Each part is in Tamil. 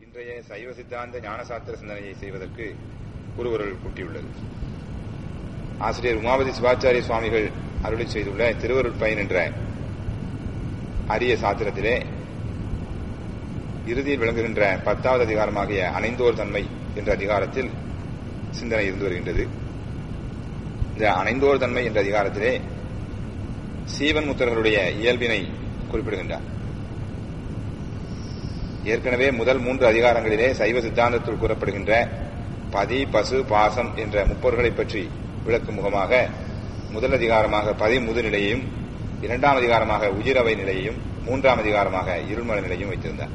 இன்றைய சைவ சித்தாந்த ஞானசாஸ்திர சிந்தனையை செய்வதற்கு குருவருள் கூட்டியுள்ளது ஆசிரியர் உமாபதி சிவாச்சாரிய சுவாமிகள் அருளி செய்துள்ள திருவருட் பயன் என்ற அரிய சாத்திரத்திலே இறுதியில் விளங்குகின்ற பத்தாவது அதிகாரமாகிய அணைந்தோர் தன்மை என்ற அதிகாரத்தில் சிந்தனை இருந்து வருகின்றது இந்த அணைந்தோர் தன்மை என்ற அதிகாரத்திலே சீவன் முத்தர்களுடைய இயல்பினை குறிப்பிடுகின்றார் ஏற்கனவே முதல் மூன்று அதிகாரங்களிலே சைவ சித்தாந்தத்தில் கூறப்படுகின்ற பதி பசு பாசம் என்ற முப்பொருள்களை பற்றி விளக்கும் முகமாக முதல் அதிகாரமாக பதி முதுநிலையையும் இரண்டாம் அதிகாரமாக உயிரவை நிலையையும் மூன்றாம் அதிகாரமாக இருள்மல நிலையும் வைத்திருந்தார்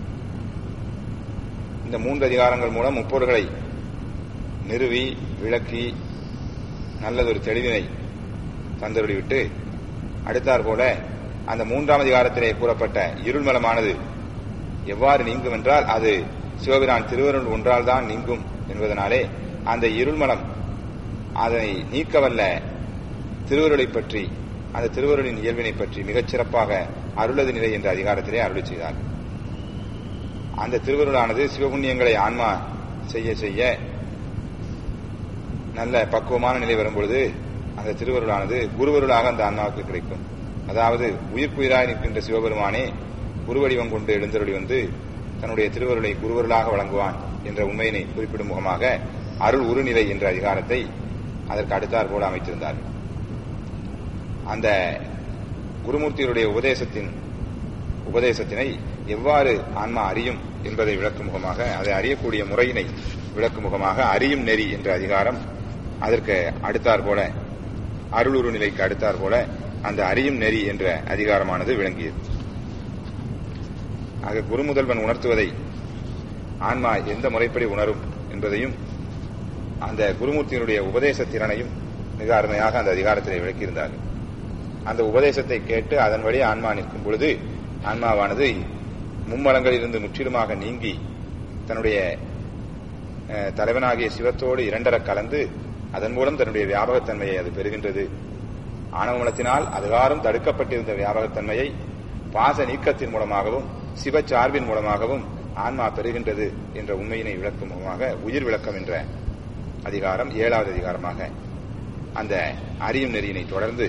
இந்த மூன்று அதிகாரங்கள் மூலம் முப்பொருள்களை நிறுவி விளக்கி நல்லதொரு தெளிவினை தந்தருளிவிட்டு அடுத்தாற் போல அந்த மூன்றாம் அதிகாரத்திலே கூறப்பட்ட இருள்மலமானது எவ்வாறு நீங்கும் என்றால் அது சிவபிரான் திருவருள் ஒன்றால் தான் நீங்கும் என்பதனாலே அந்த இருள்மலம் அதனை நீக்கவல்ல திருவருளை பற்றி அந்த திருவருளின் இயல்பினை பற்றி மிகச் சிறப்பாக அருளது நிலை என்ற அதிகாரத்திலே அருளி செய்தார் அந்த திருவருளானது சிவபுண்ணியங்களை ஆன்மா செய்ய செய்ய நல்ல பக்குவமான நிலை வரும்பொழுது அந்த திருவருளானது குருவருளாக அந்த ஆன்மாவுக்கு கிடைக்கும் அதாவது உயிர்ப்புயிராய் நிற்கின்ற சிவபெருமானே குருவடிவம் கொண்டு எழுந்தருளி வந்து தன்னுடைய திருவருளை குருவருளாக வழங்குவான் என்ற உண்மையினை குறிப்பிடும் முகமாக அருள் உருநிலை என்ற அதிகாரத்தை அதற்கு அடுத்தாற் போல அமைத்திருந்தார் அந்த குருமூர்த்தியுடைய உபதேசத்தின் உபதேசத்தினை எவ்வாறு ஆன்மா அறியும் என்பதை விளக்கும் முகமாக அதை அறியக்கூடிய முறையினை விளக்கும் முகமாக அறியும் நெறி என்ற அதிகாரம் அதற்கு அடுத்தாற் போல அருளுரு நிலைக்கு அடுத்தாற் போல அந்த அறியும் நெறி என்ற அதிகாரமானது விளங்கியது ஆக குருமுதல்வன் உணர்த்துவதை ஆன்மா எந்த முறைப்படி உணரும் என்பதையும் அந்த குருமூர்த்தியினுடைய உபதேச திறனையும் மிக அருமையாக அந்த அதிகாரத்திலே விளக்கியிருந்தார்கள் அந்த உபதேசத்தை கேட்டு அதன் வழி ஆன்மா நிற்கும் பொழுது ஆன்மாவானது மும்மலங்களிலிருந்து முற்றிலுமாக நீங்கி தன்னுடைய தலைவனாகிய சிவத்தோடு இரண்டர கலந்து அதன் மூலம் தன்னுடைய வியாபகத்தன்மையை அது பெறுகின்றது ஆணவமலத்தினால் அதுகாரும் தடுக்கப்பட்டிருந்த வியாபகத்தன்மையை பாச நீக்கத்தின் மூலமாகவும் சிவ சார்பின் மூலமாகவும் ஆன்மா பெறுகின்றது என்ற உண்மையினை விளக்கும் முகமாக உயிர் விளக்கம் என்ற அதிகாரம் ஏழாவது அதிகாரமாக அந்த அறியும் நெறியினை தொடர்ந்து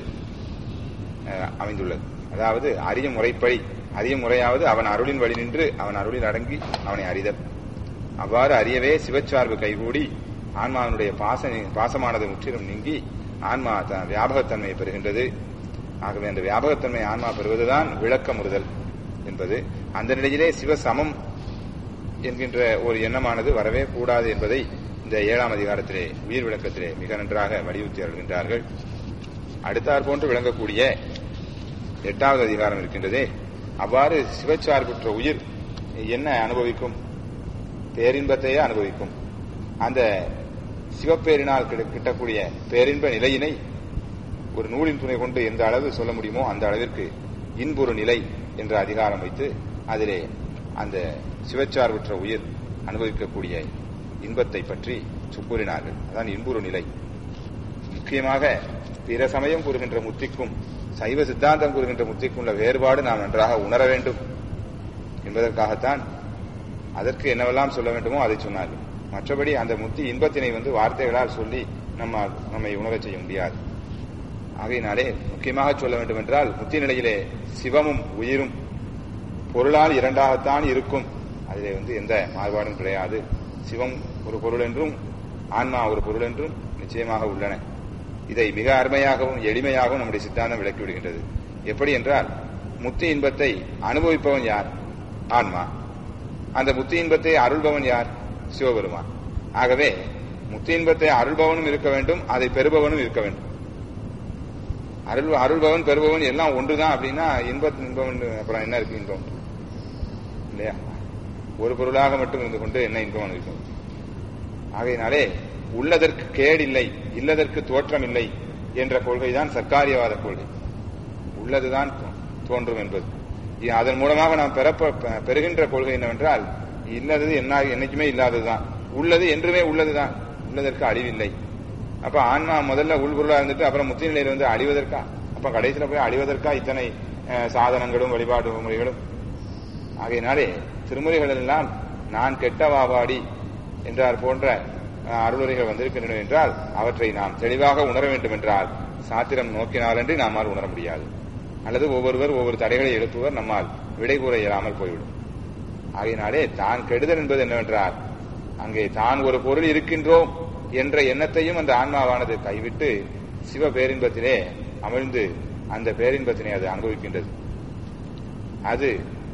அமைந்துள்ளது அதாவது அறியும் முறைப்படி அறியும் முறையாவது அவன் அருளின் வழி நின்று அவன் அருளில் அடங்கி அவனை அறிதல் அவ்வாறு அறியவே சிவச்சார்பு கைகூடி ஆன்மாவினுடைய பாச பாசமானது முற்றிலும் நீங்கி ஆன்மா வியாபகத்தன்மையை பெறுகின்றது ஆகவே அந்த வியாபகத்தன்மை ஆன்மா பெறுவதுதான் விளக்கமுறுதல் என்பது அந்த நிலையிலே சிவசமம் என்கின்ற ஒரு எண்ணமானது வரவே கூடாது என்பதை இந்த ஏழாம் அதிகாரத்திலே உயிர் விளக்கத்திலே மிக நன்றாக வலியுறுத்தி வருகின்றார்கள் அடுத்தாற் போன்று விளங்கக்கூடிய எட்டாவது அதிகாரம் இருக்கின்றதே அவ்வாறு சிவச்சார்புற்ற உயிர் என்ன அனுபவிக்கும் பேரின்பத்தையே அனுபவிக்கும் அந்த சிவப்பேரினால் கிட்டக்கூடிய பேரின்ப நிலையினை ஒரு நூலின் துணை கொண்டு எந்த அளவு சொல்ல முடியுமோ அந்த அளவிற்கு இன்புறு நிலை என்ற அதிகாரம் வைத்து அதிலே அந்த சிவச்சார்புற்ற உயிர் அனுபவிக்கக்கூடிய இன்பத்தை பற்றி கூறினார்கள் அதான் இன்புறு நிலை முக்கியமாக பிற சமயம் கூறுகின்ற முத்திக்கும் சைவ சித்தாந்தம் கூறுகின்ற முத்திக்கும் உள்ள வேறுபாடு நாம் நன்றாக உணர வேண்டும் என்பதற்காகத்தான் அதற்கு என்னவெல்லாம் சொல்ல வேண்டுமோ அதை சொன்னார்கள் மற்றபடி அந்த முத்தி இன்பத்தினை வந்து வார்த்தைகளால் சொல்லி நம்ம நம்மை உணரச் செய்ய முடியாது ஆகையினாலே முக்கியமாக சொல்ல வேண்டும் என்றால் முத்தி நிலையிலே சிவமும் உயிரும் பொருளால் இரண்டாகத்தான் இருக்கும் அதிலே வந்து எந்த மாறுபாடும் கிடையாது சிவம் ஒரு பொருள் என்றும் ஆன்மா ஒரு பொருள் என்றும் நிச்சயமாக உள்ளன இதை மிக அருமையாகவும் எளிமையாகவும் நம்முடைய சித்தாந்தம் விளக்கி விடுகின்றது எப்படி என்றால் முத்தி இன்பத்தை அனுபவிப்பவன் யார் ஆன்மா அந்த முத்தி இன்பத்தை அருள்பவன் யார் சிவபெருமான் ஆகவே முத்தி இன்பத்தை அருள்பவனும் இருக்க வேண்டும் அதை பெறுபவனும் இருக்க வேண்டும் அருள் அருள்பவன் பெறுபவன் எல்லாம் ஒன்றுதான் அப்படின்னா இன்ப இன்பம் அப்புறம் என்ன இருக்கு இன்பம் இல்லையா ஒரு பொருளாக மட்டும் இருந்து கொண்டு என்ன இன்பம் இருக்கும் ஆகையினாலே உள்ளதற்கு கேடில்லை இல்லதற்கு தோற்றம் இல்லை என்ற கொள்கைதான் சர்க்காரியவாத கொள்கை உள்ளதுதான் தோன்றும் என்பது அதன் மூலமாக நாம் பெறப்ப பெறுகின்ற கொள்கை என்னவென்றால் இல்லது என்ன என்னைக்குமே இல்லாததுதான் உள்ளது என்றுமே உள்ளதுதான் உள்ளதற்கு அழிவில்லை அப்ப ஆன்மா முதல்ல உள்பொருளா இருந்துட்டு அப்புறம் முத்தி நிலையில வந்து அழிவதற்கா அப்ப கடைசியில போய் அழிவதற்கா இத்தனை சாதனங்களும் வழிபாடு முறைகளும் ஆகையினாலே திருமுறைகள் எல்லாம் நான் கெட்டவாபாடி என்றார் போன்ற அஹ், அருளுரைகள் வந்திருக்கின்றன என்றால் அவற்றை நாம் தெளிவாக உணர வேண்டும் என்றால் சாத்திரம் நோக்கினாலன்றி நம்மால் உணர முடியாது அல்லது ஒவ்வொருவர் ஒவ்வொரு தடைகளை எழுப்புவர் நம்மால் விடை கூற இயலாமல் போய்விடும் ஆகையினாலே தான் கெடுதல் என்பது என்னவென்றால் அங்கே தான் ஒரு பொருள் இருக்கின்றோம் என்ற எண்ணத்தையும் அந்த ஆன்மாவானது கைவிட்டு சிவ பேரின்பத்திலே அமிழ்ந்து அந்த பேரின்பத்தினை அது அனுபவிக்கின்றது அது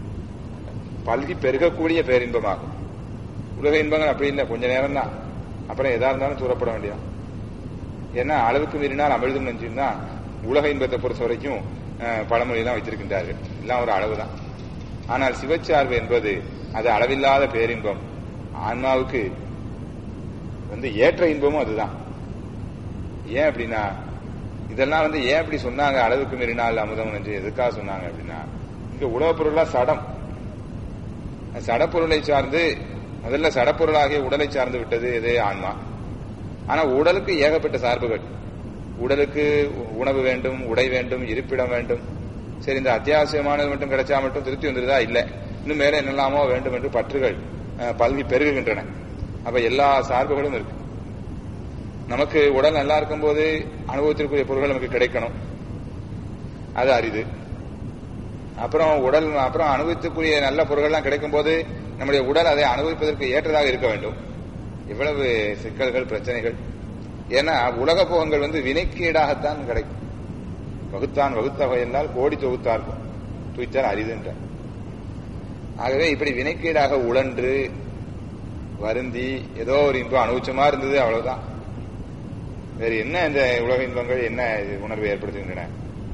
பல்கி பெருகக்கூடிய பேரின்பமாகும் உலக இன்பங்கள் அப்படி இல்லை கொஞ்ச நேரம் தான் அப்புறம் எதா இருந்தாலும் தூரப்பட வேண்டியதான் ஏன்னா அளவுக்கு மீறினால் அமிழ்தும் நெஞ்சும் தான் உலக இன்பத்தை பொறுத்த வரைக்கும் அஹ், பழமொழியெல்லாம் வைத்திருக்கின்றார்கள் எல்லாம் ஒரு அளவு தான் ஆனால் சிவச்சார்பு என்பது அது அளவில்லாத பேரின்பம் ஆன்மாவுக்கு வந்து ஏற்ற இன்பமும் அதுதான் ஏன் அப்படின்னா இதெல்லாம் வந்து ஏன் அப்படி சொன்னாங்க அளவுக்கு மீறினால் அமுதம் என்று எதுக்காக சொன்னாங்க அப்படின்னா இங்க உலகப் பொருள்லாம் சடம் சடப்பொருளை சார்ந்து முதல்ல சடப்பொருளாகிய உடலை சார்ந்து விட்டது எது ஆன்மா ஆனா உடலுக்கு ஏகப்பட்ட சார்புகள் உடலுக்கு உணவு வேண்டும் உடை வேண்டும் இருப்பிடம் வேண்டும் சரி இந்த அத்தியாவசியமானது மட்டும் கிடைச்சா மட்டும் திருப்தி வந்துருதா இல்ல இன்னும் மேல என்னெல்லாமோ வேண்டும் என்று பற்றுகள் அஹ், பல்கி பெருகுகின்றன அப்ப எல்லா சார்புகளும் இருக்கு நமக்கு உடல் நல்லா இருக்கும்போது அனுபவத்திற்குரிய பொருட்கள் நமக்கு கிடைக்கணும் அது அரிது அப்புறம் உடல் அப்புறம் அனுபவித்துக்குரிய நல்ல பொருட்கள்லாம் கிடைக்கும் போது நம்முடைய உடல் அதை அனுபவிப்பதற்கு ஏற்றதாக இருக்க வேண்டும் இவ்வளவு சிக்கல்கள் பிரச்சனைகள் ஏன்னா உலக போகங்கள் வந்து வினைக்கீடாகத்தான் கிடைக்கும் வகுத்தான் வகுத்தவை என்றால் கோடி தொகுத்தார்க்கும் துய்த்தார் அரிதுன்றார் ஆகவே இப்படி வினைக்கீடாக உழன்று வருந்தி ஏதோ ஒரு இன்பம் அனுபவிச்சமா இருந்தது அவ்வளவுதான் வேறு என்ன இந்த உலக இன்பங்கள் என்ன இது உணர்வை ஏற்படுத்துகின்றன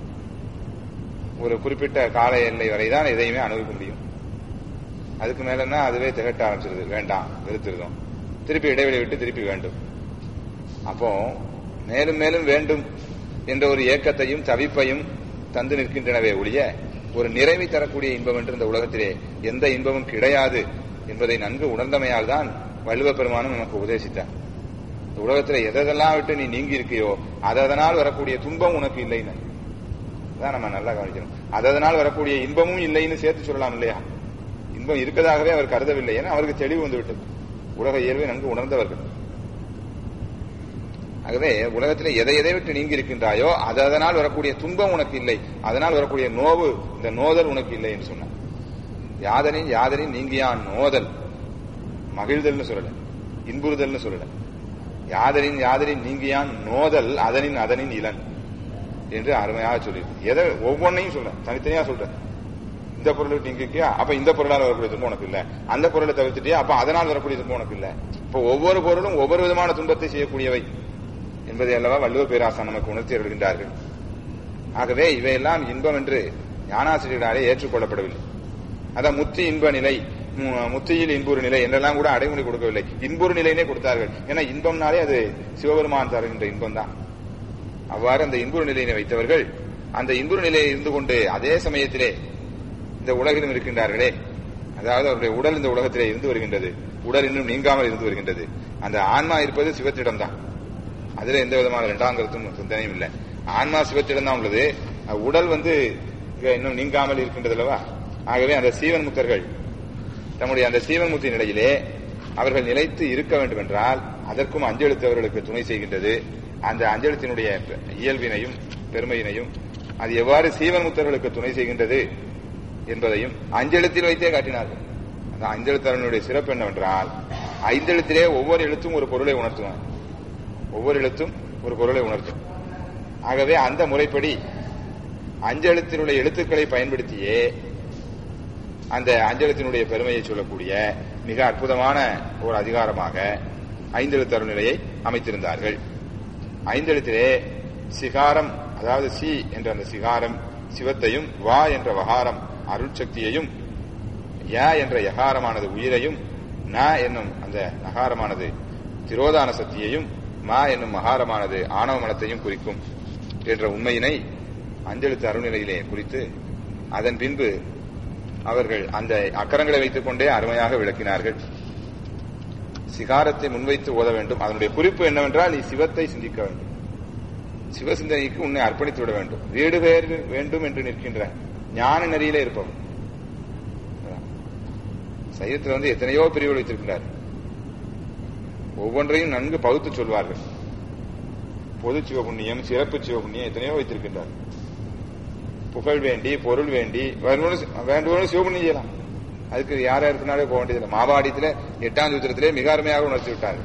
ஒரு குறிப்பிட்ட கால எல்லை வரைதான் எதையுமே அனுபவிக்க முடியும் அதுக்கு மேலன்னா அதுவே திகட்ட ஆரம்பிச்சிருது வேண்டாம் வெறுத்துருதோம் திருப்பி இடைவெளி விட்டு திருப்பி வேண்டும் அப்போ மேலும் மேலும் வேண்டும் என்ற ஒரு ஏக்கத்தையும் தவிப்பையும் தந்து நிற்கின்றனவே ஒழிய ஒரு நிறைவை தரக்கூடிய இன்பம் என்று இந்த உலகத்திலே எந்த இன்பமும் கிடையாது என்பதை நன்கு உணர்ந்தமையால் தான் வள்ளுவ பெருமானும் நமக்கு உபதேசித்தார் இந்த உலகத்துல எதெல்லாம் விட்டு நீ நீங்கி இருக்கியோ அதனால் வரக்கூடிய துன்பம் உனக்கு இல்லைன்னு அதான் நம்ம நல்லா கவனிக்கணும் அதனால் வரக்கூடிய இன்பமும் இல்லைன்னு சேர்த்து சொல்லலாம் இல்லையா இன்பம் இருக்கதாகவே அவர் கருதவில்லை ஏன்னா அவருக்கு தெளிவு வந்து விட்டது உலக இயல்பை நன்கு உணர்ந்தவர்கள் ஆகவே உலகத்தில் எதை எதை விட்டு நீங்கி இருக்கின்றாயோ அது அதனால் வரக்கூடிய துன்பம் உனக்கு இல்லை அதனால் வரக்கூடிய நோவு இந்த நோதல் உனக்கு இல்லை என்று சொன்னார் யாதனின் யாதனின் நீங்கியான் நோதல் மகிழ்தல்னு சொல்லல இன்புறுதல்னு சொல்லல யாதனின் யாதனின் நீங்கியான் நோதல் அதனின் அதனின் இளன் என்று அருமையாக சொல்லியிருக்கு எதை ஒவ்வொன்னையும் சொல்ற தனித்தனியா சொல்ற இந்த பொருளை நீங்கிக்கியா அப்ப இந்த பொருளால் வரக்கூடிய துன்பம் உனக்கு இல்ல அந்த பொருளை தவிர்த்துட்டியா அப்ப அதனால் வரக்கூடிய துன்பம் உனக்கு இல்ல இப்ப ஒவ்வொரு பொருளும் ஒவ்வொரு விதமான துன்பத்தை செய்யக்கூடியவை என்பதை அல்லவா வள்ளுவர் பேராசன் நமக்கு உணர்த்தி வருகின்றார்கள் ஆகவே இவையெல்லாம் இன்பம் என்று ஞானாசிரியர்களாலே ஏற்றுக்கொள்ளப்படவில்லை அதான் முத்தி இன்ப நிலை மு- முத்தியில் இன்புறு நிலை என்றெல்லாம் கூட அடைமொழி கொடுக்கவில்லை இன்புறு நிலையினே கொடுத்தார்கள் ஏன்னா இன்பம்னாலே அது சிவபெருமான் தருகின்ற இன்பம் தான் அவ்வாறு அந்த இன்புறு நிலையினை வைத்தவர்கள் அந்த இன்புறு நிலையில் இருந்து கொண்டு அதே சமயத்திலே இந்த உலகிலும் இருக்கின்றார்களே அதாவது அவருடைய உடல் இந்த உலகத்திலே இருந்து வருகின்றது உடல் இன்னும் நீங்காமல் இருந்து வருகின்றது அந்த ஆன்மா இருப்பது சிவத்திடம் தான் அதுல எந்த விதமான இரண்டாம் கருத்தும் சிந்தனையும் இல்லை ஆன்மா சிவத்திடம் தான் உள்ளது அஹ் உடல் வந்து இங்க இன்னும் நீங்காமல் இருக்கின்றது அல்லவா ஆகவே அந்த சீவன் முத்தர்கள் தம்முடைய அந்த சீவன் முத்தி நிலையிலே அவர்கள் நிலைத்து இருக்க வேண்டும் என்றால் அதற்கும் அஞ்செழுத்தவர்களுக்கு துணை செய்கின்றது அந்த அஞ்செழுத்தினுடைய இயல்பினையும் பெருமையினையும் அது எவ்வாறு சீவன் முத்தர்களுக்கு துணை செய்கின்றது என்பதையும் அஞ்செழுத்தில் வைத்தே காட்டினார்கள் அந்த அஞ்செழுத்தரனுடைய சிறப்பு என்னவென்றால் ஐந்தெழுத்திலே ஒவ்வொரு எழுத்தும் ஒரு பொருளை உணர்த்துவான் ஒவ்வொரு எழுத்தும் ஒரு பொருளை உணர்த்தும் ஆகவே அந்த முறைப்படி அஞ்செழுத்தில் உள்ள எழுத்துக்களை பயன்படுத்தியே அந்த அஞ்செழுத்தினுடைய பெருமையை சொல்லக்கூடிய மிக அற்புதமான ஒரு அதிகாரமாக ஐந்தெழுத்து அருள்நிலையை அமைத்திருந்தார்கள் ஐந்தெழுத்திலே சிகாரம் அதாவது சி என்ற அந்த சிகாரம் சிவத்தையும் வா என்ற வகாரம் அருட்சக்தியையும் ய என்ற யகாரமானது உயிரையும் ந என்னும் அந்த நகாரமானது திரோதான சக்தியையும் மா என்னும் மகாரமானது ஆணவ மனத்தையும் குறிக்கும் என்ற உண்மையினை அஞ்செழுத்து அருள்நிலையிலே குறித்து அதன் பின்பு அவர்கள் அந்த அக்கரங்களை வைத்துக் கொண்டே அருமையாக விளக்கினார்கள் சிகாரத்தை முன்வைத்து ஓத வேண்டும் அதனுடைய குறிப்பு என்னவென்றால் நீ சிவத்தை சிந்திக்க வேண்டும் சிவ சிந்தனைக்கு உன்னை அர்ப்பணித்து விட வேண்டும் வீடு பேர் வேண்டும் என்று நிற்கின்ற ஞான நெறியிலே இருப்பவன் சைவத்தில் வந்து எத்தனையோ பிரிவுகள் வைத்திருக்கிறார் ஒவ்வொன்றையும் நன்கு பகுத்து சொல்வார்கள் பொது சிவபுண்ணியம் சிறப்பு சிவபுண்ணியம் எத்தனையோ வைத்திருக்கின்றார் புகழ் வேண்டி பொருள் வேண்டி வேண்டுவோம் சிவபுண்ணியம் செய்யலாம் அதுக்கு யார் யாருக்குனாலே போக வேண்டியதில்லை மாவாடியத்துல எட்டாம் சூத்திரத்திலே மிக அருமையாக உணர்த்தி விட்டார்கள்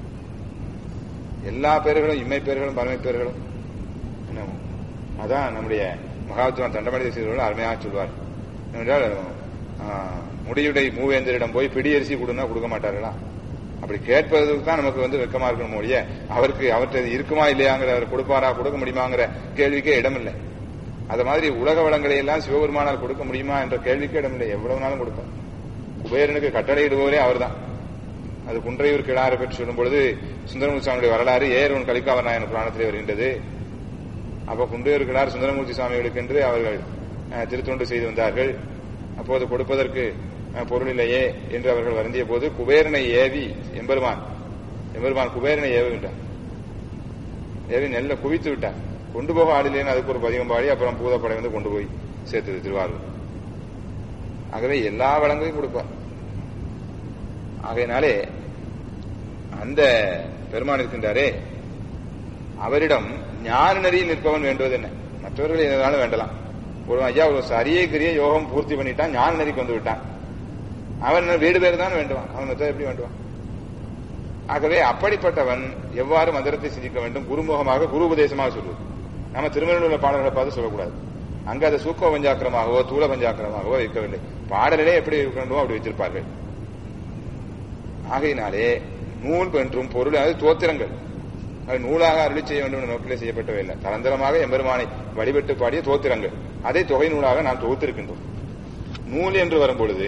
எல்லா பேர்களும் இம்மை பேர்களும் பரமை பேர்களும் என்ன, அதான் நம்முடைய மகாத்மா தண்டமணி தேசியர்கள் அருமையாக சொல்வார் என்னவென்றால் ஆ, முடியுடை மூவேந்தரிடம் போய் பிடி அரிசி கொடுன்னா கொடுக்க மாட்டார்களா அப்படி கேட்பதற்கு தான் நமக்கு வந்து வெக்கமா இருக்கணும் ஒழிய அவருக்கு அவர்கிட்ட இருக்குமா இல்லையாங்கிற அவர் கொடுப்பாரா கொடுக்க முடியுமாங்கிற கேள்விக்கே இடமில்லை அது மாதிரி உலக வளங்களை எல்லாம் சிவபெருமானால் கொடுக்க முடியுமா என்ற கேள்விக்கே இடமில்லை எவ்வளவு நாளும் கொடுப்பார் குபேரனுக்கு கட்டளையிடுபவரே அவர்தான் அது குன்றையூர் கிடாரை பற்றி சொல்லும் பொழுது சுந்தரமூர்த்தி சுவாமியுடைய வரலாறு ஏறுவன் கலிக்காவர் நாயன புராணத்திலே வருகின்றது அப்ப குன்றையூர் கிடார் சுந்தரமூர்த்தி சுவாமிகளுக்கு என்று அவர்கள் அஹ், திருத்தொண்டு செய்து வந்தார்கள் அப்போது கொடுப்பதற்கு அஹ், பொருள் இல்லையே என்று அவர்கள் வருந்திய போது குபேரனை ஏவி எம்பெருமான் எம்பெருமான் குபேரனை ஏவுகின்றார் ஏவி நெல்லை குவித்து விட்டார் கொண்டு போக ஆடிலேன்னு அதுக்கு ஒரு பதிகம் பாடி அப்புறம் பூதப்படை வந்து கொண்டு போய் சேர்த்தது திருவாரூர் ஆகவே எல்லா வளங்களையும் கொடுப்பார் ஆகையினாலே அந்த பெருமான் இருக்கின்றாரே அவரிடம் ஞான நெறியில் நிற்பவன் வேண்டுவது என்ன மற்றவர்கள் எதனாலும் வேண்டலாம் ஒரு ஐயா ஒரு சரியை கிரிய யோகம் பூர்த்தி பண்ணிட்டான் ஞான நெறிக்கு வந்து விட்டான் அவன் வீடு பேர் தான் வேண்டுவான் அவன் மற்ற எப்படி வேண்டுவான் ஆகவே அப்படிப்பட்டவன் எவ்வாறு மந்திரத்தை சிந்திக்க வேண்டும் குருமுகமாக குரு உபதேசமாக சொல்வது நம்ம திருமணத்தில் உள்ள பாடல்களை பார்த்து சொல்லக்கூடாது அங்க அதை சூக்க பஞ்சாக்கிரமாகவோ தூள பஞ்சாக்கிரமாகவோ வைக்கவில்லை பாடலிலே எப்படி இருக்க வேண்டுமோ அப்படி வைத்திருப்பார்கள் ஆகையினாலே நூல் என்றும் பொருள் அது தோத்திரங்கள் அது நூலாக அருளி செய்ய வேண்டும் என்ற நோக்கிலே செய்யப்பட்டவை இல்லை தரந்தரமாக எம்பெருமானை வழிபட்டு பாடிய தோத்திரங்கள் அதை தொகை நூலாக நாம் தொகுத்திருக்கின்றோம் நூல் என்று வரும்பொழுது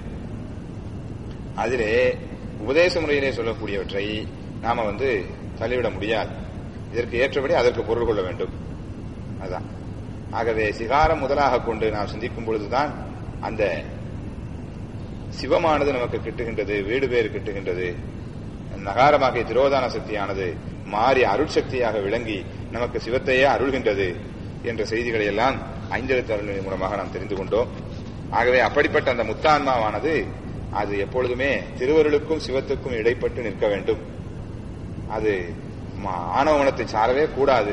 அதிலே உபதேச முறையிலே சொல்லக்கூடியவற்றை நாம வந்து தள்ளிவிட முடியாது இதற்கு ஏற்றபடி அதற்கு பொருள் கொள்ள வேண்டும் அதான் ஆகவே சிகாரம் முதலாக கொண்டு நாம் சிந்திக்கும் பொழுதுதான் அந்த சிவமானது நமக்கு கிட்டுகின்றது வீடு பேறு கிட்டுகின்றது நகாரமாகிய திரோதான சக்தியானது மாறி அருட்சக்தியாக விளங்கி நமக்கு சிவத்தையே அருள்கின்றது என்ற செய்திகளை எல்லாம் ஐந்தெழுத்து அருளின் மூலமாக நாம் தெரிந்து கொண்டோம் ஆகவே அப்படிப்பட்ட அந்த முத்தான்மாவானது அது எப்பொழுதுமே திருவருளுக்கும் சிவத்துக்கும் இடைப்பட்டு நிற்க வேண்டும் அது ம- ஆணவ மனத்தை சாரவே கூடாது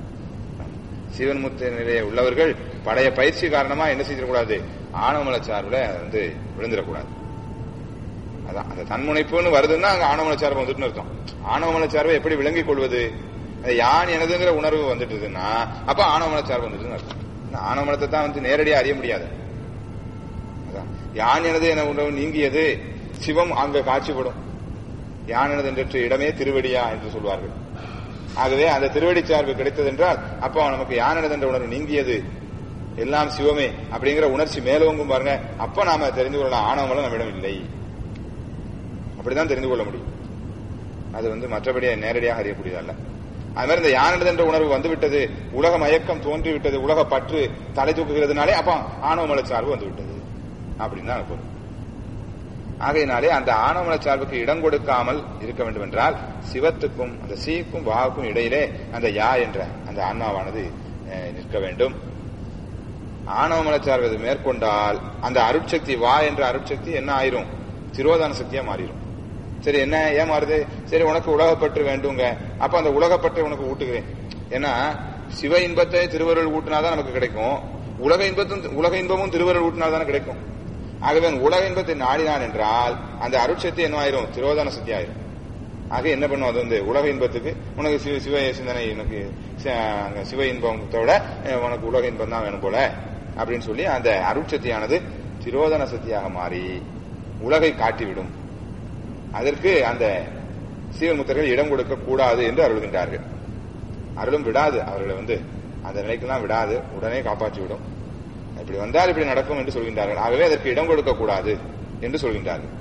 சிவன் முத்த நிலையை உள்ளவர்கள் பழைய பயிற்சி காரணமா என்ன செய்திடக்கூடாது ஆணவமல சார்பில் வந்து விழுந்துடக்கூடாது அதான் அந்த தன்முனைப்புன்னு வருதுன்னா அங்க ஆணவமல சார்பு வந்துட்டு அர்த்தம் ஆணவமல சார்பை எப்படி விளங்கிக் கொள்வது அது யான் எனதுங்கிற உணர்வு வந்துட்டுதுன்னா அப்ப ஆணவமல சார்பு வந்துட்டுன்னு அர்த்தம் இந்த ஆணவமலத்தை தான் வந்து நேரடியா அறிய முடியாது அதான் யான் எனது என உணர்வு நீங்கியது சிவம் அங்க காட்சிப்படும் யான் எனது என்ற இடமே திருவடியா என்று சொல்வார்கள் ஆகவே அந்த திருவடி சார்பு கிடைத்தது என்றால் அப்போ நமக்கு யானது என்ற உணர்வு நீங்கியது எல்லாம் சிவமே அப்படிங்கிற உணர்ச்சி மேலோங்கும் பாருங்க அப்ப நாம தெரிந்து கொள்ளலாம் ஆணவங்களும் நம்மிடம் இல்லை அப்படிதான் தெரிந்து கொள்ள முடியும் அது வந்து மற்றபடி நேரடியாக அறியக்கூடியதல்ல அது மாதிரி இந்த யானது என்ற உணர்வு வந்து விட்டது உலக மயக்கம் தோன்றி விட்டது உலக பற்று தலை தூக்குகிறதுனாலே அப்ப ஆணவமல சார்பு வந்து விட்டது அப்படின்னு தான் பொருள் ஆகையினாலே அந்த ஆணவமல சார்புக்கு இடம் கொடுக்காமல் இருக்க வேண்டும் என்றால் சிவத்துக்கும் அந்த சீக்கும் வாவுக்கும் இடையிலே அந்த யா என்ற அந்த ஆன்மாவானது அஹ், நிற்க வேண்டும் ஆணவமல சார்பு இது மேற்கொண்டால் அந்த அருட்சக்தி வா என்ற அருட்சக்தி என்ன ஆயிரும் திரோதான சக்தியா மாறிடும் சரி என்ன ஏன் மாறுது சரி உனக்கு உலகப்பற்று வேண்டுங்க அப்ப அந்த உலகப்பற்றை உனக்கு ஊட்டுகிறேன் ஏன்னா சிவ இன்பத்தை திருவருள் ஊட்டினாதான் நமக்கு கிடைக்கும் உலக இன்பத்தும் உலக இன்பமும் திருவருள் ஊட்டினால்தானே கிடைக்கும் ஆகவே அந்த உலக இன்பத்தை நாடினான் என்றால் அந்த அருட்சக்தி என்ன ஆயிரும் திரோதான சக்தி ஆயிரும் ஆக என்ன பண்ணும் அது வந்து உலக இன்பத்துக்கு உனக்கு சிவ சிவ சிந்தனை எனக்கு சி- அங்க சிவ இன்பத்தை விட அஹ், உனக்கு உலக இன்பம் தான் வேணும் போல அப்படின்னு சொல்லி அந்த அருட்சக்தியானது திரோதன சக்தியாக மாறி உலகை காட்டிவிடும் அதற்கு அந்த சீவன்முத்தர்கள் இடம் கொடுக்க கூடாது என்று அருள்கின்றார்கள் அருளும் விடாது அவர்களை வந்து அந்த நிலைக்கெல்லாம் விடாது உடனே காப்பாற்றி விடும் இப்படி வந்தால் இப்படி நடக்கும் என்று சொல்கின்றார்கள் ஆகவே அதற்கு இடம் கொடுக்க கூடாது என்று சொல்கின்றார்கள்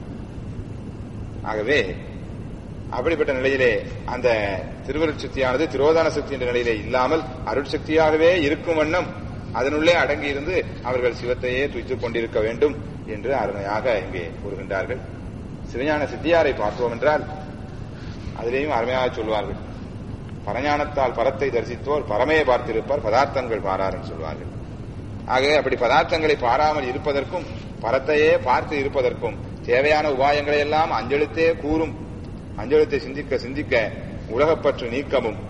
ஆகவே அப்படிப்பட்ட நிலையிலே அந்த திருவருட்சக்தியானது திரோதான சக்தி என்ற நிலையிலே இல்லாமல் அருட்சக்தியாகவே இருக்கும் வண்ணம் அதனுள்ளே அடங்கி இருந்து அவர்கள் சிவத்தையே துய்த்துக் கொண்டிருக்க வேண்டும் என்று அருமையாக இங்கே கூறுகின்றார்கள் சிவஞான சித்தியாரை பார்த்தோம் என்றால் அதிலேயும் அருமையாக சொல்வார்கள் பரஞானத்தால் பரத்தை தரிசித்தோர் பரமே பார்த்திருப்பார் பதார்த்தங்கள் பாரார் என்று சொல்வார்கள் ஆகவே அப்படி பதார்த்தங்களை பாராமல் இருப்பதற்கும் பரத்தையே பார்த்து இருப்பதற்கும் தேவையான உபாயங்களை எல்லாம் அஞ்செழுத்தே கூறும் அஞ்செழுத்தை சிந்திக்க சிந்திக்க உலகப்பற்று நீக்கமும்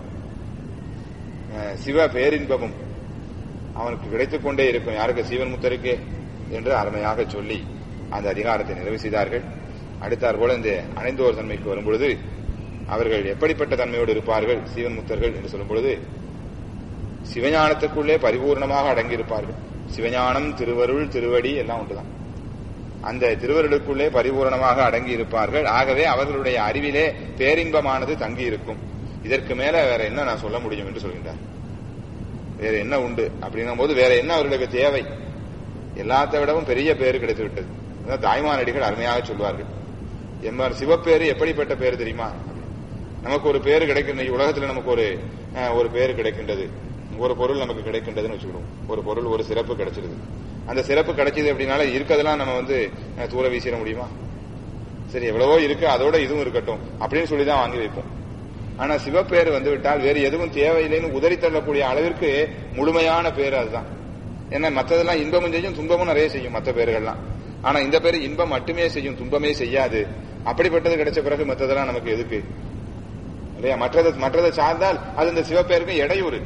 அஹ், சிவ பேரின்பமும் அவனுக்கு கிடைத்துக் கொண்டே இருக்கும் யாருக்கு சீவன் முத்தருக்கு என்று அருமையாக சொல்லி அந்த அதிகாரத்தை நிறைவு செய்தார்கள் அடுத்தார் போல இந்த அணைந்தோர் தன்மைக்கு வரும்பொழுது அவர்கள் எப்படிப்பட்ட தன்மையோடு இருப்பார்கள் சீவன் முத்தர்கள் என்று சொல்லும் பொழுது சிவஞானத்துக்குள்ளே பரிபூர்ணமாக அடங்கியிருப்பார்கள் சிவஞானம் திருவருள் திருவடி எல்லாம் ஒன்றுதான் அந்த திருவருளுக்குள்ளே பரிபூரணமாக அடங்கி இருப்பார்கள் ஆகவே அவர்களுடைய அறிவிலே பேரின்பமானது தங்கி இருக்கும் இதற்கு மேல வேற என்ன நான் சொல்ல முடியும் என்று சொல்கின்றார் வேற என்ன உண்டு அப்படின்னும் போது வேற என்ன அவர்களுக்கு தேவை எல்லாத்தை விடவும் பெரிய பேர் கிடைத்து விட்டது அதான் தாய்மானடிகள் அருமையாக சொல்வார்கள் எம்ஆர் சிவப்பேரு எப்படிப்பட்ட பேர் தெரியுமா நமக்கு ஒரு பேர் கிடைக்கின்ற உலகத்துல நமக்கு ஒரு அஹ், ஒரு பேர் கிடைக்கின்றது ஒரு பொருள் நமக்கு கிடைக்கின்றதுன்னு வச்சுக்கிடுவோம் ஒரு பொருள் ஒரு சிறப்பு கிடைச்சிருது அந்த சிறப்பு கிடைச்சது அப்படின்னால இருக்கதெல்லாம் நம்ம வந்து அஹ், தூர வீசிட முடியுமா சரி எவ்வளவோ இருக்கு அதோட இதுவும் இருக்கட்டும் அப்படின்னு சொல்லி தான் வாங்கி வைப்போம் ஆனா சிவப்பேர் வந்து விட்டால் வேறு எதுவும் தேவையில்லைன்னு உதறி தள்ளக்கூடிய அளவிற்கு முழுமையான பேர் அதுதான் ஏன்னா மற்றதெல்லாம் இன்பமும் செய்யும் துன்பமும் நிறைய செய்யும் மற்ற பேர்கள்லாம் ஆனா இந்த பேர் இன்பம் மட்டுமே செய்யும் துன்பமே செய்யாது அப்படிப்பட்டது கிடைச்ச பிறகு மற்றதெல்லாம் நமக்கு எதுக்கு இல்லையா மற்றது மற்றதை சார்ந்தால் அது இந்த சிவப்பேருக்கும் இடையூறு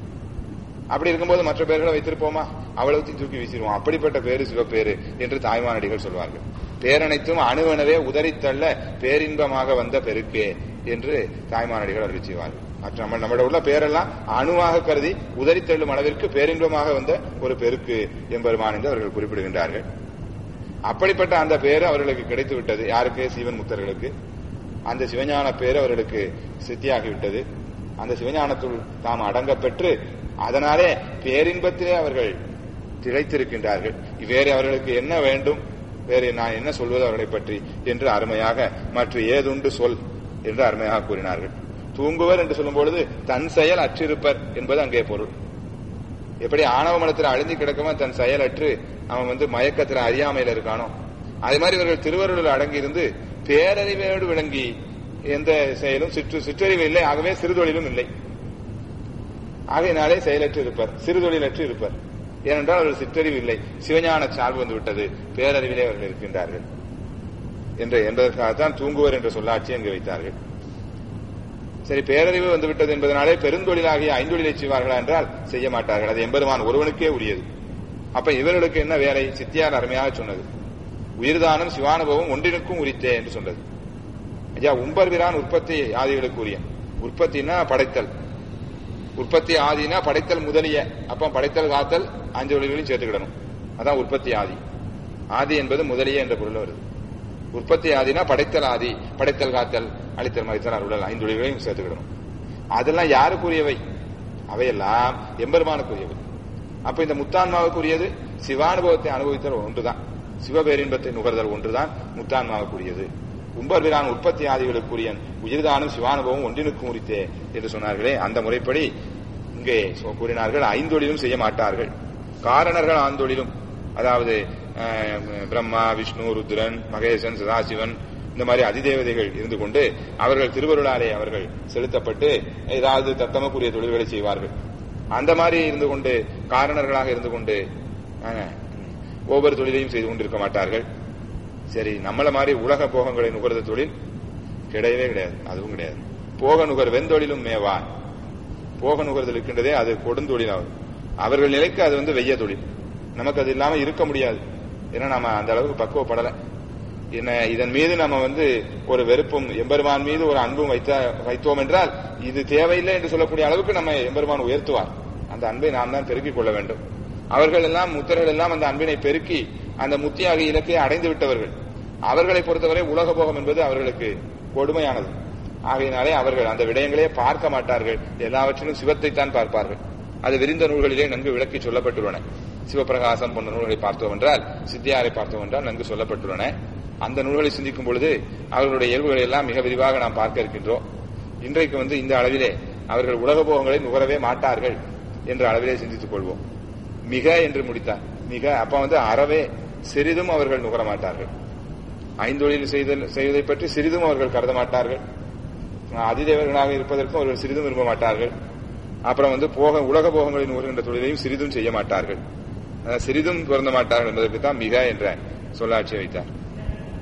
அப்படி இருக்கும்போது மற்ற பேர்களை வைத்திருப்போமா அவ்வளவு தூக்கி வீசிடுவோம் அப்படிப்பட்ட பேரு சிவப்பேரு என்று தாய்மானடிகள் சொல்வார்கள் பேரனைத்தும் அணுவனவே உதறித்தள்ள பேரின்பமாக வந்த பெருக்கே என்று தாய்மானடிகள் அறிவி செய்வார்கள் மற்ற நம்ம நம்மளோட உள்ள பேரெல்லாம் அணுவாக கருதி உதறித்தள்ளும் அளவிற்கு பேரின்பமாக வந்த ஒரு பெருக்கு எம்பெருமான் என்று அவர்கள் குறிப்பிடுகின்றார்கள் அப்படிப்பட்ட அந்த பேரு அவர்களுக்கு கிடைத்து விட்டது யாருக்கு சீவன் முத்தர்களுக்கு அந்த சிவஞான பேரு அவர்களுக்கு சித்தியாகிவிட்டது அந்த சிவஞானத்துள் தாம் அடங்க பெற்று அதனாலே பேரின்பத்திலே அவர்கள் திளைத்திருக்கின்றார்கள் வேறு அவர்களுக்கு என்ன வேண்டும் வேறு நான் என்ன சொல்வது அவர்களை பற்றி என்று அருமையாக மற்ற ஏதுண்டு சொல் என்று அருமையாக கூறினார்கள் தூங்குவர் என்று சொல்லும் பொழுது தன் செயல் அற்றிருப்பர் என்பது அங்கே பொருள் எப்படி ஆணவ மனத்தில் அழிஞ்சு கிடக்கவன் தன் செயலற்று அவன் வந்து மயக்கத்தில் அறியாமையில இருக்கானோ அதே மாதிரி இவர்கள் திருவருளில் அடங்கி இருந்து பேரறிவோடு விளங்கி எந்த செயலும் சிற்று சிற்றறிவு இல்லை ஆகவே சிறுதொழிலும் இல்லை ஆகையினாலே செயலற்று இருப்பர் சிறுதொழிலற்று இருப்பர் ஏனென்றால் அவர்கள் சிற்றறிவு இல்லை சிவஞான சார்பு வந்து விட்டது பேரறிவிலே அவர்கள் இருக்கின்றார்கள் என்று என்பதற்காகத்தான் தூங்குவர் என்ற சொல்லாட்சி அங்கு வைத்தார்கள் சரி பேரறிவு வந்து விட்டது என்பதனாலே பெருந்தொழிலாகிய ஐந்தொழிலை செய்வார்களா என்றால் செய்ய மாட்டார்கள் அது எம்பெருமான் ஒருவனுக்கே உரியது அப்ப இவர்களுக்கு என்ன வேலை சித்தியார் அருமையாக சொன்னது உயிர்தானம் சிவானுபவம் ஒன்றினுக்கும் உரித்தே என்று சொன்னது ஐயா உம்பர்விரான் உற்பத்தி ஆதிகளுக்கு உரிய உற்பத்தினா படைத்தல் உற்பத்தி ஆதினா படைத்தல் முதலிய அப்ப படைத்தல் காத்தல் அஞ்சு ஒளிகளையும் சேர்த்துக்கிடணும் அதான் உற்பத்தி ஆதி ஆதி என்பது முதலிய என்ற பொருள் வருது உற்பத்தி ஆதினா படைத்தல் ஆதி படைத்தல் காத்தல் அழித்தல் மறைத்தல் அருளல் ஐந்து ஒளிகளையும் சேர்த்துக்கிடணும் அதெல்லாம் யாருக்குரியவை அவையெல்லாம் எம்பெருமானுக்குரியவை அப்ப இந்த முத்தான்மாவுக்குரியது சிவானுபவத்தை அனுபவித்தல் ஒன்றுதான் சிவபேரின்பத்தை நுகர்தல் ஒன்றுதான் முத்தான்மாவுக்குரியது உம்பர்விரான் உற்பத்தி ஆதிகளுக்குரியன் உயிர்தானும் சிவானுபவம் ஒன்றினுக்கும் உரித்தே என்று சொன்னார்களே அந்த முறைப்படி இங்கே சொ- கூறினார்கள் ஐந்தொழிலும் செய்ய மாட்டார்கள் காரணர்கள் ஆந்தொழிலும் அதாவது அஹ், பிரம்மா விஷ்ணு ருத்ரன் மகேசன் சதாசிவன் இந்த மாதிரி அதிதேவதைகள் இருந்து கொண்டு அவர்கள் திருவருளாலே அவர்கள் செலுத்தப்பட்டு ஏதாவது தத்தமக்குரிய தொழில்களை செய்வார்கள் அந்த மாதிரி இருந்து கொண்டு காரணர்களாக இருந்து கொண்டு அஹ், ஒவ்வொரு தொழிலையும் செய்து கொண்டிருக்க மாட்டார்கள் சரி நம்மள மாதிரி உலக போகங்களை நுகர்ந்த தொழில் கிடையவே கிடையாது அதுவும் கிடையாது போக நுகர் வெந்தொழிலும் மேவான் போக நுகர்தல் இருக்கின்றதே அது கொடுந்தொழில் ஆகும் அவர்கள் நிலைக்கு அது வந்து வெய்ய தொழில் நமக்கு அது இல்லாம இருக்க முடியாது ஏன்னா நம்ம அந்த அளவுக்கு பக்குவப்படலை என்ன இதன் மீது நம்ம வந்து ஒரு வெறுப்பும் எம்பெருமான் மீது ஒரு அன்பும் வைத்த வைத்தோம் என்றால் இது தேவையில்லை என்று சொல்லக்கூடிய அளவுக்கு நம்ம எம்பெருமான் உயர்த்துவார் அந்த அன்பை நாம் தான் பெருக்கிக் கொள்ள வேண்டும் அவர்கள் எல்லாம் முத்தர்கள் எல்லாம் அந்த அன்பினை பெருக்கி அந்த முத்தியாகிய இலக்கை அடைந்து விட்டவர்கள் அவர்களை பொறுத்தவரை உலக போகம் என்பது அவர்களுக்கு கொடுமையானது ஆகையினாலே அவர்கள் அந்த விடயங்களே பார்க்க மாட்டார்கள் எல்லாவற்றிலும் சிவத்தை தான் பார்ப்பார்கள் அது விரிந்த நூல்களிலே நன்கு விளக்கி சொல்லப்பட்டுள்ளன சிவபிரகாசம் போன்ற நூல்களை பார்த்தோம் என்றால் சித்தியாரை பார்த்தோம் என்றால் நன்கு சொல்லப்பட்டுள்ளன அந்த நூல்களை சிந்திக்கும் பொழுது அவர்களுடைய இயல்புகளை எல்லாம் மிக விரிவாக நாம் பார்க்க இருக்கின்றோம் இன்றைக்கு வந்து இந்த அளவிலே அவர்கள் உலக போகங்களை நுகரவே மாட்டார்கள் என்ற அளவிலே சிந்தித்துக் கொள்வோம் மிக என்று முடித்தார் மிக அப்ப வந்து அறவே சிறிதும் அவர்கள் நுகர மாட்டார்கள் ஐந்தொழில் செய்தல் செய்வதை பற்றி சிறிதும் அவர்கள் கருத மாட்டார்கள் அதிதேவர்களாக இருப்பதற்கும் அவர்கள் சிறிதும் விரும்ப மாட்டார்கள் அப்புறம் வந்து போக உலக போகங்களை நுகர்கின்ற தொழிலையும் சிறிதும் செய்ய மாட்டார்கள் அதாவது சிறிதும் பொருந்த மாட்டார்கள் என்பதற்கு தான் மிக என்ற சொல்லாட்சி வைத்தார்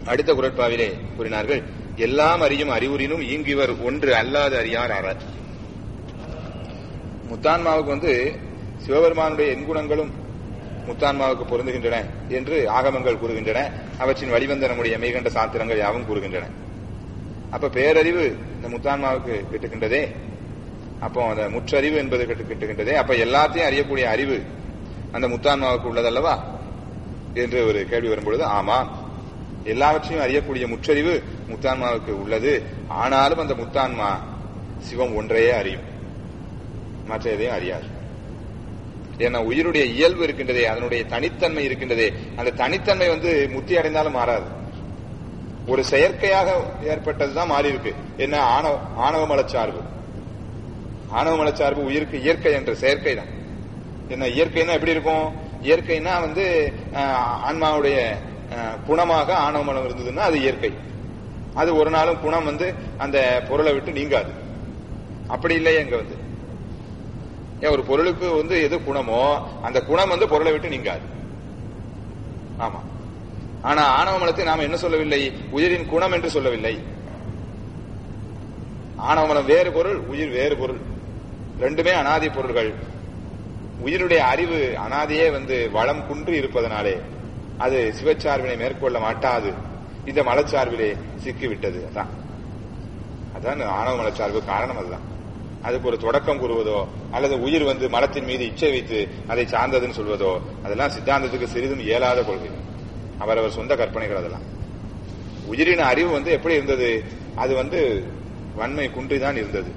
அடுத்த குரட்பாவிலே கூறினார்கள் எல்லாம் அறியும் அறிவுறினும் ஈங்கிவர் ஒன்று அல்லாத அறியார் ஆறார் முத்தான்மாவுக்கு வந்து சிவபெருமானுடைய எண்குணங்களும் முத்தான்மாவுக்கு பொருந்துகின்றன என்று ஆகமங்கள் கூறுகின்றன அவற்றின் வழிவந்த நம்முடைய மெய்கண்ட சாத்திரங்கள் யாவும் கூறுகின்றன அப்ப பேரறிவு இந்த முத்தான்மாவுக்கு கிட்டுகின்றதே அப்போ அந்த முற்றறிவு என்பது கிட்டு- கிட்டுகின்றதே அப்ப எல்லாத்தையும் அறியக்கூடிய அறிவு அந்த முத்தான்மாவுக்கு உள்ளதல்லவா என்று ஒரு கேள்வி வரும்பொழுது ஆமா எல்லாவற்றையும் அறியக்கூடிய முற்றறிவு முத்தான்மாவுக்கு உள்ளது ஆனாலும் அந்த முத்தான்மா சிவம் ஒன்றையே அறியும் மற்ற எதையும் அறியாது ஏன்னா உயிருடைய இயல்பு இருக்கின்றதே அதனுடைய தனித்தன்மை இருக்கின்றதே அந்த தனித்தன்மை வந்து முத்தி அடைந்தாலும் மாறாது ஒரு செயற்கையாக ஏற்பட்டதுதான் மாறி இருக்கு என்ன ஆணவ ஆணவ மலச்சார்பு ஆணவ மலச்சார்பு உயிருக்கு இயற்கை என்ற செயற்கை தான் என்ன இயற்கைன்னா எப்படி இருக்கும் இயற்கைனா வந்து அஹ், ஆன்மாவுடைய அஹ், குணமாக ஆணவ மலம் இருந்ததுன்னா அது இயற்கை அது ஒரு நாளும் குணம் வந்து அந்த பொருளை விட்டு நீங்காது அப்படி இல்லையே இங்க வந்து ஏன் ஒரு பொருளுக்கு வந்து எது குணமோ அந்த குணம் வந்து பொருளை விட்டு நீங்காது ஆமா ஆனா ஆணவ மலத்தை நாம் என்ன சொல்லவில்லை உயிரின் குணம் என்று சொல்லவில்லை ஆணவ மலம் வேறு பொருள் உயிர் வேறு பொருள் ரெண்டுமே அனாதி பொருள்கள் உயிருடைய அறிவு அனாதியே வந்து வளம் குன்றி இருப்பதனாலே அது சிவச்சார்பினை மேற்கொள்ள மாட்டாது இந்த மலச்சார்பிலே சிக்கிவிட்டது அதான் அதான் ஆணவ மலச்சார்பு காரணம் அதுதான் அதுக்கு ஒரு தொடக்கம் கூறுவதோ அல்லது உயிர் வந்து மலத்தின் மீது இச்சை வைத்து அதை சார்ந்ததுன்னு சொல்வதோ அதெல்லாம் சித்தாந்தத்துக்கு சிறிதும் இயலாத கொள்கை அவரவர் சொந்த கற்பனைகள் அதெல்லாம் உயிரின அறிவு வந்து எப்படி இருந்தது அது வந்து வன்மை குன்றிதான் இருந்தது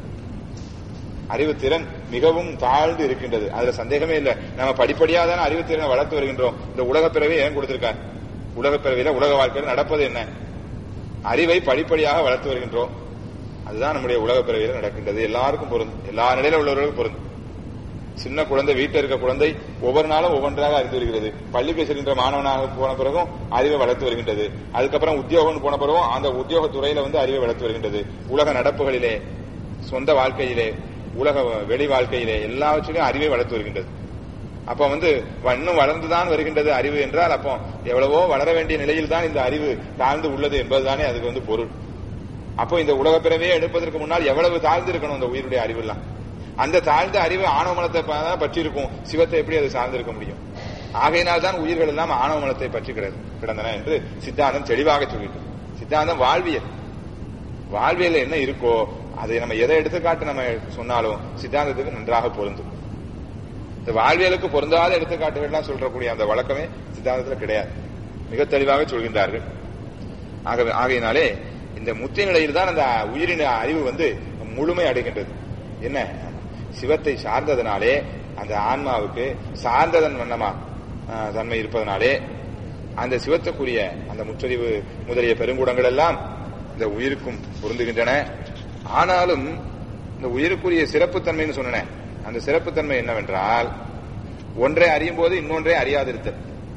அறிவு திறன் மிகவும் தாழ்ந்து இருக்கின்றது அதுல சந்தேகமே இல்லை நம்ம படிப்படியாக தானே அறிவு திறனை வளர்த்து வருகின்றோம் இந்த உலகப் பிறவி ஏன் கொடுத்திருக்கார் உலகப் பிறவியில உலக வாழ்க்கையில் நடப்பது என்ன அறிவை படிப்படியாக வளர்த்து வருகின்றோம் அதுதான் நம்முடைய உலகப் பிறவியில நடக்கின்றது எல்லாருக்கும் பொருந்தும் எல்லா நிலையில உள்ளவர்களுக்கும் பொருந்தும் சின்ன குழந்தை வீட்டில் இருக்க குழந்தை ஒவ்வொரு நாளும் ஒவ்வொன்றாக அறிந்து வருகிறது பள்ளிக்கு செல்கின்ற மாணவனாக போன பிறகும் அறிவை வளர்த்து வருகின்றது அதுக்கப்புறம் உத்தியோகம் போன பிறகும் அந்த உத்தியோக துறையில வந்து அறிவை வளர்த்து வருகின்றது உலக நடப்புகளிலே சொந்த வாழ்க்கையிலே உலக வெளி வாழ்க்கையிலே எல்லாவற்றிலும் அறிவை வளர்த்து வருகின்றது அப்ப வந்து வ- இன்னும் வளர்ந்துதான் வருகின்றது அறிவு என்றால் அப்போ எவ்வளவோ வளர வேண்டிய நிலையில் தான் இந்த அறிவு தாழ்ந்து உள்ளது என்பதுதானே அதுக்கு வந்து பொருள் அப்போ இந்த உலக பிறவையே எடுப்பதற்கு முன்னால் எவ்வளவு தாழ்ந்து இருக்கணும் இந்த உயிருடைய அறிவெல்லாம் அந்த தாழ்ந்த அறிவு ஆணவமலத்தை ப- பற்றி இருக்கும் சிவத்தை எப்படி அது சார்ந்திருக்க முடியும் ஆகையினால் தான் உயிர்கள் எல்லாம் ஆணவமலத்தை பற்றி கிடது கிடந்தன என்று சித்தாந்தம் தெளிவாக சொல்லிட்டு சித்தாந்தம் வாழ்வியல் வாழ்வியல் என்ன இருக்கோ அதை நம்ம எதை எடுத்துக்காட்டு நம்ம சொன்னாலும் சித்தாந்தத்துக்கு நன்றாக பொருந்தும் இந்த வாழ்வியலுக்கு பொருந்தாத எடுத்துக்காட்டுகள்லாம் சொல்றக்கூடிய அந்த வழக்கமே சித்தாந்தத்துல கிடையாது மிக தெளிவாக சொல்கின்றார்கள் ஆகவே ஆகையினாலே இந்த முத்தி நிலையில் தான் அந்த உயிரின அறிவு வந்து முழுமை அடைகின்றது என்ன சிவத்தை சார்ந்ததனாலே அந்த ஆன்மாவுக்கு சார்ந்ததன் வண்ணமா ஆஹ், தன்மை இருப்பதனாலே அந்த சிவத்துக்குரிய அந்த முற்றறிவு முதலிய பெருங்கூடங்கள் எல்லாம் இந்த உயிருக்கும் பொருந்துகின்றன ஆனாலும் இந்த உயிருக்குரிய சிறப்புத்தன்மைன்னு சொன்னேன் அந்த சிறப்புத்தன்மை என்னவென்றால் ஒன்றை அறியும் போது இன்னொன்றை அறியாதிருத்தல்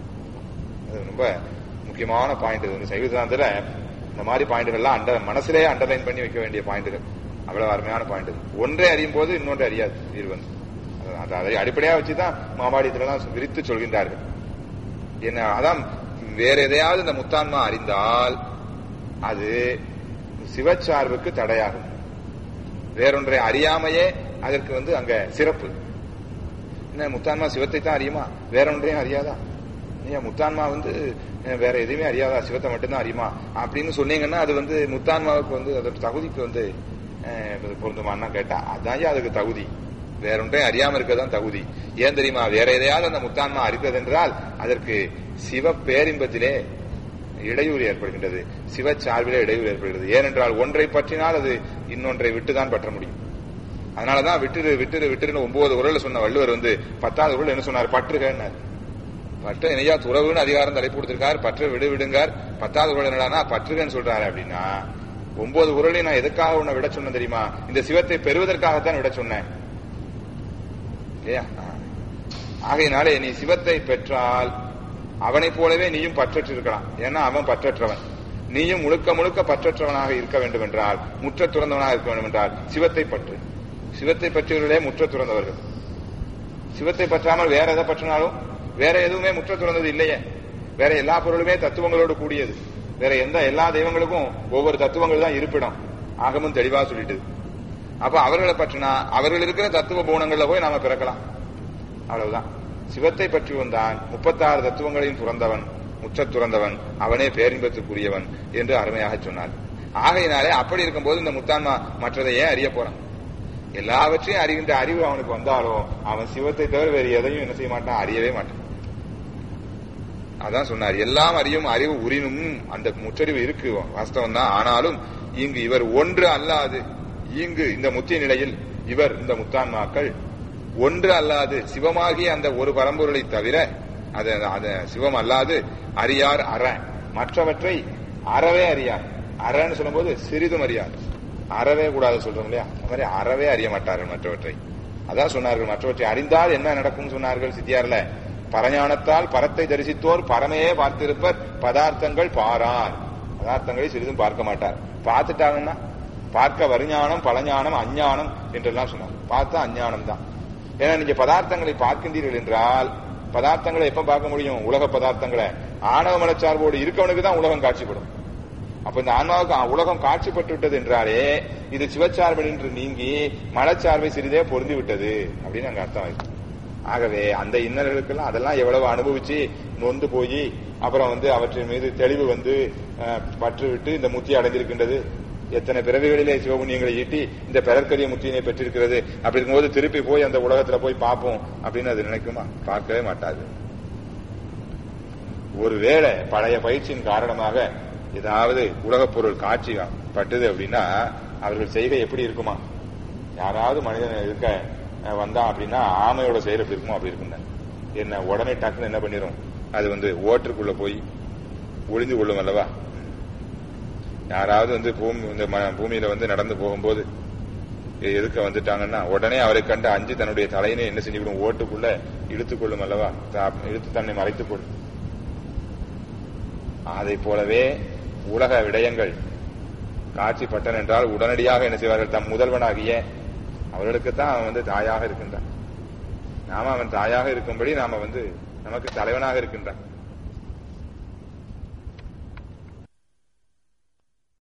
அது ரொம்ப முக்கியமான பாயிண்ட் இது வந்து சைவ சித்தாந்தத்துல இந்த மாதிரி பாயிண்ட்கள்லாம் அண்டர் மனசுலயே அண்டர்லைன் பண்ணி வைக்க வேண்டிய பாயிண்ட்கள் அவ்வளவு அருமையான பாயிண்ட் இது ஒன்றை அறியும் போது இன்னொன்றை அறியாது உயிர் வந்து அது- அது அதை அடிப்படையா வச்சுதான் மாபாடியத்திலாம் விரித்து சொல்கின்றார்கள் என்ன அதான் வேற எதையாவது இந்த முத்தான்மா அறிந்தால் அது சிவச்சார்புக்கு தடையாகும் வேறொன்றை அறியாமையே அதற்கு வந்து அங்க சிறப்பு என்ன முத்தான்மா சிவத்தை தான் அறியுமா வேற ஒன்றையும் அறியாதா ஏன் முத்தான்மா வந்து அஹ், வேற எதுவுமே அறியாதா சிவத்தை மட்டும்தான் அறியுமா அப்படின்னு சொன்னீங்கன்னா அது வந்து முத்தான்மாவுக்கு வந்து அதோட தகுதிக்கு வந்து அஹ், இது பொருந்துமான்னா கேட்டா அதான் அதுக்கு தகுதி வேற ஒன்றையும் அறியாம இருக்கதான் தகுதி ஏன் தெரியுமா வேற எதையாவது அந்த முத்தான்மா அறிந்ததென்றால் அதற்கு சிவ பேரின்பத்திலே இடையூறு ஏற்படுகின்றது சிவ சார்பிலே இடையூறு ஏற்படுகிறது ஏனென்றால் ஒன்றை பற்றினால் அது இன்னொன்றை விட்டுதான் பற்ற முடியும் அதனாலதான் விட்டுரு விட்டுரு விட்டுருன்னு ஒன்பது குரல்ல சொன்ன வள்ளுவர் வந்து பத்தாவது குரல் என்ன சொன்னார் பற்றுகன்னார் பற்ற இணையா துறவுன்னு அதிகாரம் தலைப்பு கொடுத்திருக்கார் பற்ற விடு விடுங்கார் பத்தாவது குரல் என்னடானா பற்றுகன்னு சொல்றாரு அப்படின்னா ஒன்பது குரலையும் நான் எதுக்காக உன்னை விட சொன்னேன் தெரியுமா இந்த சிவத்தை பெறுவதற்காகத்தான் விட சொன்னேன் இல்லையா ஆ. ஆகையினாலே நீ சிவத்தை பெற்றால் அவனைப் போலவே நீயும் பற்றற்று இருக்கலாம் ஏன்னா அவன் பற்றற்றவன் நீயும் முழுக்க முழுக்க பற்றற்றவனாக இருக்க வேண்டும் என்றால் முற்ற துறந்தவனாக இருக்க வேண்டும் என்றால் சிவத்தை பற்று சிவத்தை பற்றியவர்களே முற்ற துறந்தவர்கள் சிவத்தை பற்றாமல் வேற எதை பற்றினாலும் வேற எதுவுமே முற்ற துறந்தது இல்லையே வேற எல்லா பொருளுமே தத்துவங்களோடு கூடியது வேற எந்த எல்லா தெய்வங்களுக்கும் ஒவ்வொரு தத்துவங்கள் தான் இருப்பிடம் ஆகமும் தெளிவா சொல்லிட்டு அப்ப அவர்களை பற்றினா அவர்கள் இருக்கிற தத்துவ பூணங்கள்ல போய் நாம பிறக்கலாம் அவ்வளவுதான் சிவத்தை பற்றி வந்தான் முப்பத்தாறு தத்துவங்களையும் துறந்தவன் முச்சத் துறந்தவன் அவனே பேரின்பத்துக்குரியவன் என்று அருமையாக சொன்னார் ஆகையினாலே அப்படி இருக்கும்போது இந்த முத்தான்மா மற்றதை ஏன் அறிய போறான் எல்லாவற்றையும் அறிகின்ற அறிவு அவனுக்கு வந்தாலும் அவன் சிவத்தை தவிர வேறு எதையும் என்ன செய்ய மாட்டான் அறியவே மாட்டான் அதான் சொன்னார் எல்லாம் அறியும் அறிவு உரினும் அந்த முற்றறிவு இருக்கு வாஸ்தவம் தான் ஆனாலும் இங்கு இவர் ஒன்று அல்லாது இங்கு இந்த முத்திய நிலையில் இவர் இந்த முத்தான்மாக்கள் ஒன்று அல்லாது சிவமாகிய அந்த ஒரு பரம்பொருளை தவிர அது அது சிவம் அல்லாது அறியார் அற மற்றவற்றை அறவே அறியார் அறன்னு சொல்லும்போது சிறிதும் அறியார் அறவே கூடாது சொல்றோம் இல்லையா அந்த மாதிரி அறவே அறிய மாட்டார்கள் மற்றவற்றை அதான் சொன்னார்கள் மற்றவற்றை அறிந்தால் என்ன நடக்கும் சொன்னார்கள் சித்தியார்ல பரஞானத்தால் பரத்தை தரிசித்தோர் பரமையே பார்த்திருப்பர் பதார்த்தங்கள் பாரார் பதார்த்தங்களை சிறிதும் பார்க்க மாட்டார் பார்த்துட்டாங்கன்னா பார்க்க வருஞானம் பழஞானம் அஞ்ஞானம் என்றெல்லாம் சொன்னார் பார்த்தா அஞ்ஞானம் தான் ஏன்னா நீங்க பதார்த்தங்களை பார்க்கின்றீர்கள் என்றால் பதார்த்தங்களை எப்ப பார்க்க முடியும் உலக பதார்த்தங்களை ஆணவ மனச்சார்போடு இருக்கவனுக்கு தான் உலகம் காட்சிப்படும் அப்ப இந்த ஆன்மாவுக்கு உலகம் காட்சிப்பட்டு விட்டது என்றாலே இது சிவச்சார்பு என்று நீங்கி மனச்சார்பை சிறிதே பொருந்தி விட்டது அப்படின்னு அங்க அர்த்தம் ஆயிடுச்சு ஆகவே அந்த இன்னல்களுக்கெல்லாம் அதெல்லாம் எவ்வளவு அனுபவிச்சு நொந்து போய் அப்புறம் வந்து அவற்றின் மீது தெளிவு வந்து பற்று விட்டு இந்த முத்தி அடைந்திருக்கின்றது எத்தனை பிறவிகளிலே சிவபுண்ணியங்களை ஈட்டி இந்த பிறர்க்கரிய முத்தியினை பெற்றிருக்கிறது அப்படி இருக்கும்போது திருப்பி போய் அந்த உலகத்துல போய் பார்ப்போம் அப்படின்னு அது நினைக்குமா பார்க்கவே மாட்டாது ஒருவேளை பழைய பயிற்சியின் காரணமாக ஏதாவது உலகப் பொருள் காட்சி பட்டுது அப்படின்னா அவர்கள் செய்கை எப்படி இருக்குமா யாராவது மனிதன் இருக்க வந்தா அப்படின்னா ஆமையோட செயல் எப்படி இருக்குமோ அப்படி இருக்குங்க என்ன உடனே டக்குன்னு என்ன பண்ணிரும் அது வந்து ஓட்டுக்குள்ள போய் ஒளிந்து கொள்ளும் அல்லவா யாராவது வந்து பூமி இந்த பூமியில வந்து நடந்து போகும்போது எதுக்க வந்துட்டாங்கன்னா உடனே அவரை கண்டு அஞ்சு தன்னுடைய தலையினை என்ன செஞ்சுவிடும் ஓட்டுக்குள்ள இழுத்துக் கொள்ளும் அல்லவா இழுத்து தன்னை மறைத்துக் கொள்ளும் அதை போலவே உலக விடயங்கள் காட்சிப்பட்டன் என்றால் உடனடியாக என்ன செய்வார்கள் தம் முதல்வனாகிய அவர்களுக்கு தான் அவன் வந்து தாயாக இருக்கின்றான் நாம அவன் தாயாக இருக்கும்படி நாம வந்து நமக்கு தலைவனாக இருக்கின்றான்